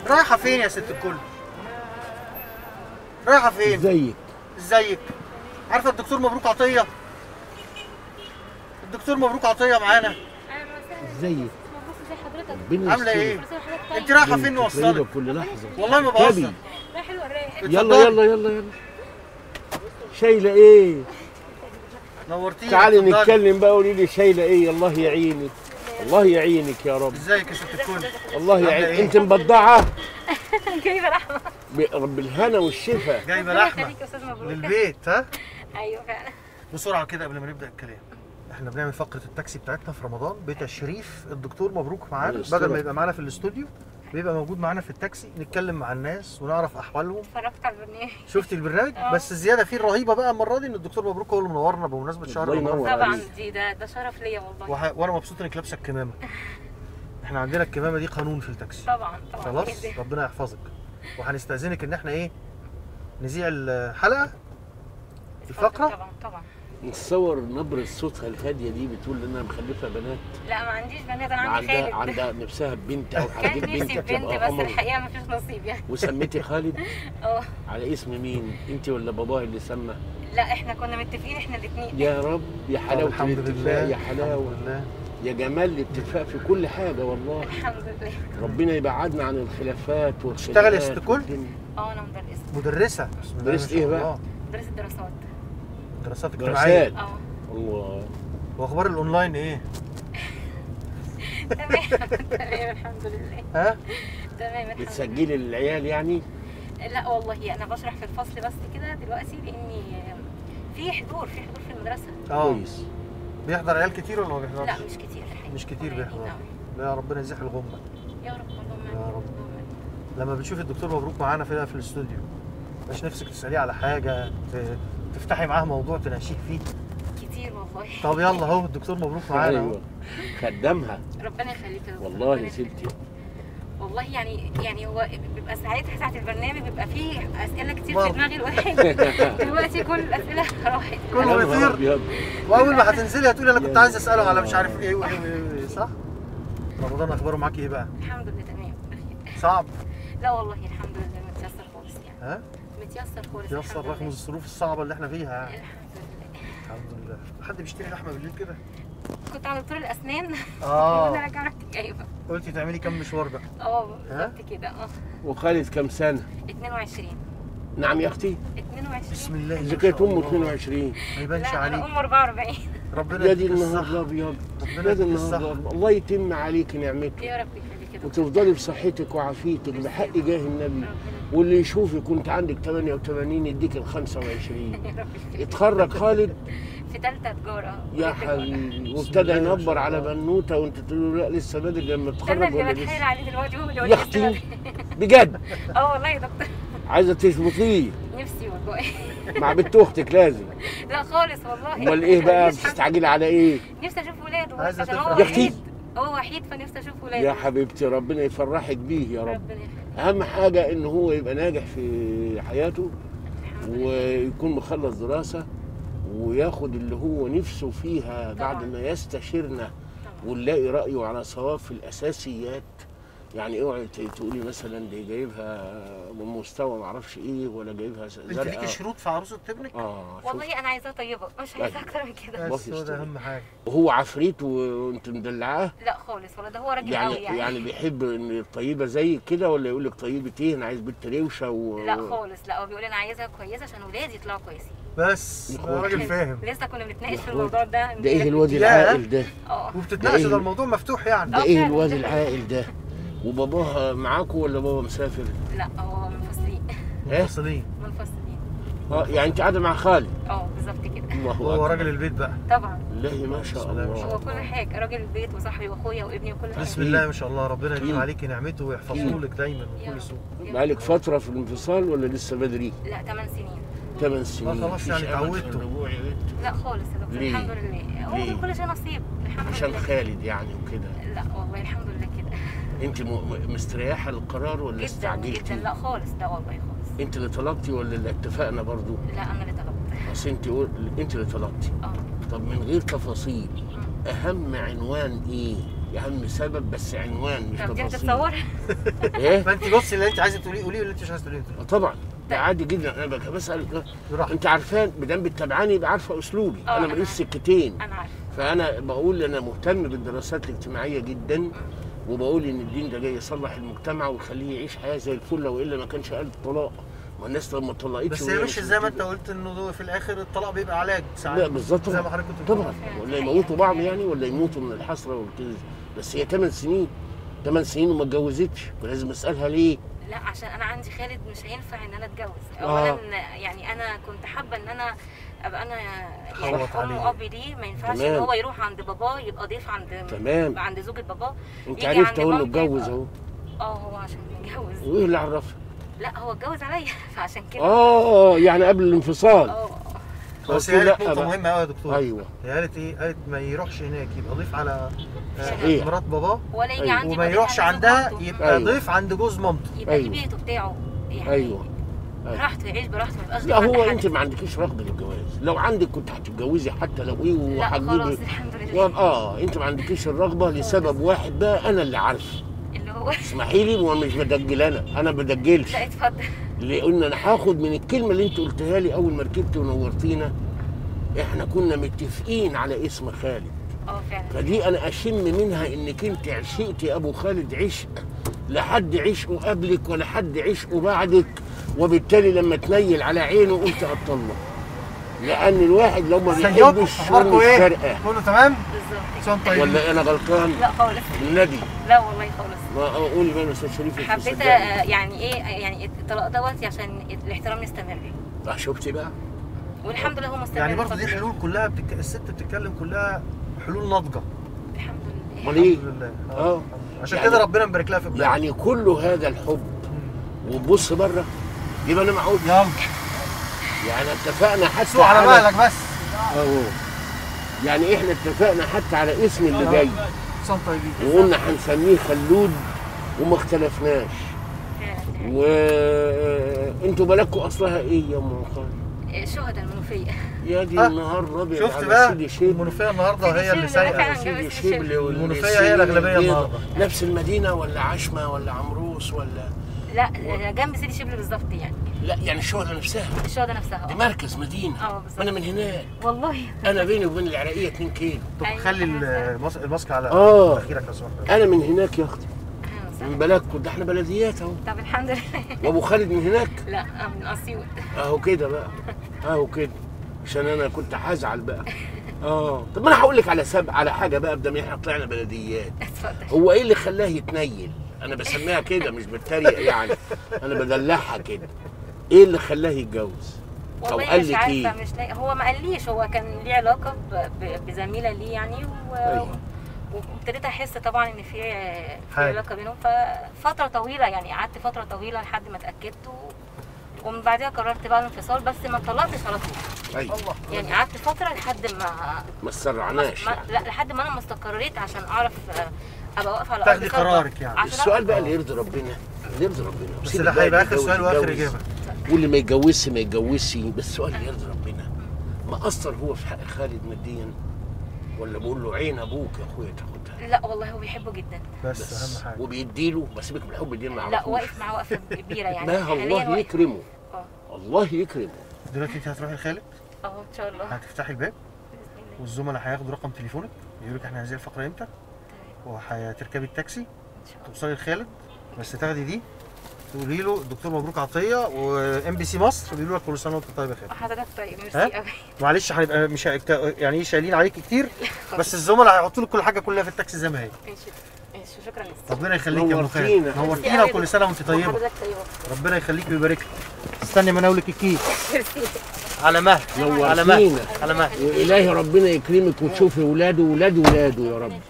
رايحه فين يا ست الكل رايحه فين ازيك ازيك عارفه الدكتور مبروك عطيه الدكتور مبروك عطيه معانا اهلا وسهلا ازيك مبروك ازي حضرتك ربنا عامله ايه يسترك. كل سنه وحضرتك طيب انت رايحه فين انت نوصلك طيبة كل لحظه والله ما تابي. بهزر لا حلوه الرايق يلا اتفضلي. يلا يلا يلا شايله ايه نورتيني تعالي اتفضلي. نتكلم بقى قولي لي شايله ايه الله يعينك الله يعينك يا رب ازيك يا ست الكل الله عاملة يعينك ايه؟ انت مبضعه جايبه لحمه ب- بالهنا والشفا جايبه ربنا لحمه يخليك يا استاذ مبروك للبيت ها ايوه فعلا بسرعه كده قبل ما نبدا الكلام احنا بنعمل فقره التاكسي بتاعتنا في رمضان بتشريف الدكتور مبروك معانا الله يسترك. بدل ما يبقى معانا في الاستوديو بيبقى موجود معانا في التاكسي نتكلم مع الناس ونعرف احوالهم اتفرجت على البرنامج شفتي البرنامج آه. بس الزياده فيه الرهيبه بقى المره دي ان الدكتور مبروك هو اللي منورنا بمناسبه شهر الله رمضان ينور. طبعا عليك. دي ده ده شرف ليا والله وح... وانا مبسوط انك لابسه الكمامه احنا عندنا الكمامه دي قانون في التاكسي طبعا طبعا خلاص جدا. ربنا يحفظك وهنستاذنك ان احنا ايه نذيع الحلقه الفقره طبعا طبعا نتصور نبرة صوتها الهادية دي بتقول انها مخلفة بنات لا ما عنديش بنات انا عندي عندها خالد عندها نفسها بنت او كان هتجيب نفسي بنت في بنت تبقى بس قمر الحقيقه ما فيش نصيب يعني وسميتي خالد اه على اسم مين؟ انت ولا باباه اللي سمى؟ لا احنا كنا متفقين احنا الاثنين يا رب يا طب حلاوة الحمد الاتفاق لله يا الحمد حلاوة لله يا جمال الاتفاق في كل حاجة والله الحمد لله ربنا يبعدنا عن الخلافات والخلافات تشتغلي يا ست الكل؟ والدنيا. اه انا مدرسه مدرسه بسم الله ما مدرسة شاء إيه بقى؟ الله. مدرسه دراسات دراسات اجتماعيه دراسات اه الله واخبار الاونلاين ايه تمام تمام الحمد لله ها تمام الحمد لله بتسجلي للعيال يعني؟ لا والله انا بشرح في الفصل بس كده دلوقتي لاني في حضور في حضور في المدرسه اه كويس بيحضر عيال كتير ولا ما بيحضرش لا مش كتير الحقيقة. مش كتير قليلين، بيحضروا. آه. لا ربنا يزيح الغمه يا رب اللهم يا آمين. رب. اللهم آمين. لما بتشوفي الدكتور مبروك معانا في في الاستوديو مش نفسك تساليه على حاجه ت- تفتحي معاه موضوع تناقشيه فيه كتير والله طب يلا اهو الدكتور مبروك معانا اهو ايوه خدمها ربنا يخليك يا دكتور، والله ربنا يا يخليك. ستي والله يعني يعني هو بيبقى ساعتها ساعه البرنامج بيبقى فيه اسئله كتير برضه. في دماغ الواحد دلوقتي كل الاسئله راحت كله يا نهار بيطير أبيض. واول ما هتنزلي هتقولي انا كنت يا عايز اساله على مش نهار. عارف ايه وايه وايه وإيه، صح؟ رمضان اخباره معاكي ايه بقى؟ الحمد لله تمام بخير. صعب لا والله الحمد لله متيسر خالص يعني ها؟ متيسر خالص يسر الحمد رغم لله. الظروف الصعبه اللي احنا فيها يعني الحمد لله الحمد لله حد بيشتري لحمه بالليل كده؟ كنت عند دكتور الاسنان اه وانا رجعت ايوه قلتي تعملي كام مشوار بقى؟ اه ها؟ بالظبط كده اه وخالد كم سنة؟ 22 نعم يا اختي 22 بسم الله ما اذا شاء كانت امه الله. 22 ما يبانش لا انا عليك ام 44 ربنا يا دي يديك النهار الصحة. الابيض ربنا يا دي يديك النهار الصحة الابيض الله يتم عليك نعمته يا رب يخليك يا دكتور. وتفضلي بصحتك وعافيتك بحق جاه النبي ربنا واللي يشوفك كنت عندك 88 يديك ال 25 يا رب يخليك. اتخرج خالد في ثالثه تجاره يا كلية تجارة. حبيبي وابتدى الله ما شاء ينبر على الله. بنوته وانت تقول له لا لسه بدري لما انا تتخرج اللي ولا بتحايل لسه عليه دلوقتي هو اللي يا يقول لي اختي لسه بجد اه والله يا دكتور عايزه تظبطيه نفسي والله مع بنت اختك لازم لا خالص والله امال ايه بقى مش حابة- بتستعجلي على ايه نفسي اشوف ولاده بس عايزة عشان تفرح. هو يا أختي. وحيد هو وحيد فنفسي اشوف ولاده يا حبيبتي ربنا يفرحك بيه يا رب ربنا يخليك اهم حاجه ان هو يبقى ناجح في حياته الحمد لله. ويكون مخلص دراسه وياخد اللي هو نفسه فيها بعد طبعاً. ما يستشيرنا طبعا ونلاقي رايه على صواب في الاساسيات يعني اوعي ت- تقولي مثلا دي جايبها من مستوى معرفش ايه ولا جايبها انت ليكي زرقاء شروط في عروسه ابنك؟ اه شوف. والله انا عايزاه طيبه مش عايزاه اكتر من كده الله بس هو ده يستر. اهم حاجه وهو عفريت وانت مدلعاه لا خالص ولا ده هو راجل يعني قوي يعني, يعني, يعني بيحب ان الطيبه زي كده ولا يقول لك طيبه ايه انا عايز بنت روشه و... لا خالص لا هو بيقول انا عايزها كويسه عشان ولادي يطلعوا كويسين بس يا هو راجل فاهم لسه كنا بنتناقش في يا الموضوع ده ده ايه الواد يا. العاقل ده اه وبتتناقشوا ده ده إيه؟ الموضوع مفتوح يعني ده آه، ايه فعلاً. الواد العاقل ده وباباه معاكوا ولا بابا مسافر لا هو منفصلين إيه؟ منفصلين منفصلين اه يعني انت قاعده مع خالد اه بالظبط كده الله هو أكبر. راجل البيت بقى طبعا الله ما شاء بسم الله ما شاء الله هو كل حاجه راجل البيت وصاحبي واخويا وابني وكل حاجه بسم الله ما شاء الله ربنا يديم أكيد. عليكي نعمته ويحفظه أكيد. لك دايما من يا كل رب. سوء بقالك فتره في الانفصال ولا لسه بدري لا 8 سنين ثمان سنين خلاص مفيش يعني أمل في اتعودتوا. الرجوع يا بنت لا خالص يا دكتور ليه؟ الحمد لله هو ليه؟ كل شيء نصيب الحمد عشان لله خالد يعني وكده لا والله الحمد لله كده انت م- م- مستريحه للقرار ولا جدا جدا استعجلتي لا خالص لا والله خالص انت اللي طلبتي ولا اللي اتفقنا برضو لا انا اللي طلبت اصل انت قول- انت اللي طلبتي اه طب من غير تفاصيل مم. اهم عنوان ايه اهم سبب بس عنوان مش طب دي تفاصيل هتتصور ايه فانت بصي اللي انت عايزه تقوليه قوليه واللي انت مش عايزه تقوليه آه طبعا ده طيب. عادي جدا انا بك- بسال براحتك انت عارفان بدام بتتابعاني يبقى عارفه اسلوبي آه، انا أنا ماليش عارفة. سكتين انا عارفه فانا بقول انا مهتم بالدراسات الاجتماعيه جدا وبقول ان الدين ده جاي يصلح المجتمع ويخليه يعيش حياه زي الفل والا ما كانش قال الطلاق ما الناس لما اتطلقتش بس وهي هي مش مش زي ما انت بتبقى- قلت انه ده في الاخر الطلاق بيبقى علاج ساعات لا بالظبط زي ما طبعا حضرتك كنت بتقول. طبعا ولا يموتوا بعض يعني ولا يموتوا من الحسره والكذب بس هي 8 سنين 8 سنين وما اتجوزتش ولازم اسالها ليه لا عشان انا عندي خالد مش هينفع ان انا اتجوز آه. اولا يعني انا كنت حابه ان انا ابقى انا يعني تخبط ام عليه. وابي ليه ما ينفعش ان تمام. هو يروح عند باباه يبقى ضيف عند تمام عند زوجة باباه انت يجي عرفت عند اهو انه مامتي اتجوز يبقى- اهو اه هو عشان يتجوز وايه اللي عرفها؟ لا هو اتجوز عليا فعشان كده اه يعني قبل الانفصال اه بس قلت هي لا قالت نقطة بقى. مهمة قوي يا دكتور ايوه هي قالت ايه؟ قالت ما يروحش هناك يبقى ضيف على آه، صحيح. مرات باباه ولا يجي أيوة. عندي وما يبقى يروحش ضيف على زوج عندها مامته. يبقى أيوة. ضيف عند جوز مامته يبقى ليه أيوة. بيته بتاعه يعني ايوه أيوة. براحته يعيش براحته ما يبقاش لا ضيف عند هو حد. انت ما عندكيش رغبه للجواز لو عندك كنت هتتجوزي حتى لو ايه لا خلاص وهتجيبي الحمد لله يبقى اه انت ما عندكيش الرغبه لسبب واحد بقى انا اللي عارفه اللي هو اسمحي لي ومش بدجل انا انا بدجلش لا اتفضل لان انا هاخد من الكلمه اللي انت قلتها لي اول ما ركبت ونورتينا احنا كنا متفقين على اسم خالد اه فعلا فدي انا اشم منها انك انت عشقتي ابو خالد عشق لحد عشقه قبلك ولا حد عشقه بعدك وبالتالي لما تنيل على عينه قلت اطلق لان الواحد لو ما سيوب بيحبش اخباركم مش ايه؟ فارقه كله تمام؟ بالظبط صوت طيب ولا انا غلطان لا خالص النبي لا والله خالص ما اقول بقى يا استاذ شريف أنت حبيت صدقني. آه، يعني ايه يعني الطلاق دوت عشان الاحترام يستمر اه شفتي بقى والحمد لله هو مستمر يعني برضه دي الفترة حلول كلها بتك... الست بتتكلم كلها حلول ناضجة الحمد لله امال ايه الحمد لله اه عشان يعني- كده ربنا مبارك لها في ابنها يعني كل هذا الحب وتبص بره يبقى انا معقول يلا يعني اتفقنا حتى سوق على بالك بس اهو يعني احنا اتفقنا حتى على اسم اللي جاي صوت طيبين وقلنا هنسميه خلود وما اختلفناش فعلا. وانتوا بالكوا اصلها ايه يا ام خالد؟ آه، شهداء المنوفية يا دي ها؟ النهار ابيض شفت على بقى سيدي شيب المنوفية النهارده هي اللي سيدي شيبلي سايقة فعلا. سيدي سيدي شبل المنوفية هي الأغلبية النهاردة. نفس المدينه ولا عشمه ولا عمروس ولا لا آه، جنب سيدي شبل بالظبط يعني لا يعني الشهداء نفسها الشهداء نفسها دي اه مركز مدينه اه بالظبط انا من هناك والله انا بيني وبين العراقيه 2 كيلو طب أيوة. خلي المس- الماسك على آه. اخيرك يا سمحت انا من هناك يا اختي أهلا وسهلا. من بلدكم ده احنا بلديات اهو طب الحمد لله وابو خالد من هناك لا آه، من اسيوط اهو كده بقى اهو كده عشان انا كنت هزعل بقى اه طب ما انا هقول لك على سب على حاجه بقى بدل ما احنا طلعنا بلديات اتفضل هو ايه اللي خلاه يتنيل انا بسميها كده مش بتريق يعني انا بدلعها كده ايه اللي خلاه يتجوز او والله قال مش لك عارفه ايه مش لاقي هو ما قاليش هو كان ليه علاقه ب- ب- بزميله ليه يعني و... أيوة. وابتديت احس طبعا ان في في حاجة. علاقه بينهم ففتره طويله يعني قعدت فتره طويله لحد ما اتاكدت و... ومن بعدها قررت بقى الانفصال بس ما طلقتش على طول ايوه يعني قعدت فتره لحد ما, ما تسرعناش ما... يعني. لا لحد ما انا ما استقريت عشان اعرف آه، ابقى واقفه على تاخدي أرض صلبة. قرارك يعني. عشان السؤال أعرف- بقى اللي يرضي ربنا اللي يرضي ربنا بس سيبك ده بقى هيبقى اللي اخر يتجوز سؤال واخر يتجوز. اجابه واللي ما يتجوزش ما يتجوزش بس السؤال اللي يرضي ربنا ما اثر هو في حق خالد ماديا ولا بقول له عين ابوك يا اخويا تاخدها لا والله هو بيحبه جدا بس, بس اهم حاجه وبيديله بسيبك من الحب دي ما لا اعرفوش واقف معاه وقفه كبيره يعني ما حالياً الله واقف. يكرمه اه الله يكرمه دلوقتي انت هتروحي لخالد اه ان شاء الله هتفتحي الباب بإذن الله. والزملاء هياخدوا رقم تليفونك يقولوا لك احنا هننزل الفقره امتى تمام. وهتركبي التاكسي ان شاء الله توصلي لخالد بس تاخدي دي تقولي له الدكتور مبروك عطيه وام بي سي مصر بيقولوا لك كل سنه وانت طيب يا خالد حضرتك طيب ها؟ ميرسي قوي معلش هنبقى مش هيك- يعني ايه شايلين عليك كتير بس الزملاء هيحطوا لك كل حاجه كلها في التاكسي زي ما هي ماشي ماشي شكرا لك ربنا يخليك يا ابو خالد نورتينا. نورتينا وكل سنه وانت طيبه حضرتك طيبه ربنا يخليك ويبارك لك استني ما اناولك الكيس ميرسي على مهل على مهل نورتينا على مهل والهي ربنا يكرمك وتشوفي ولاده وولاد ولاده يا رب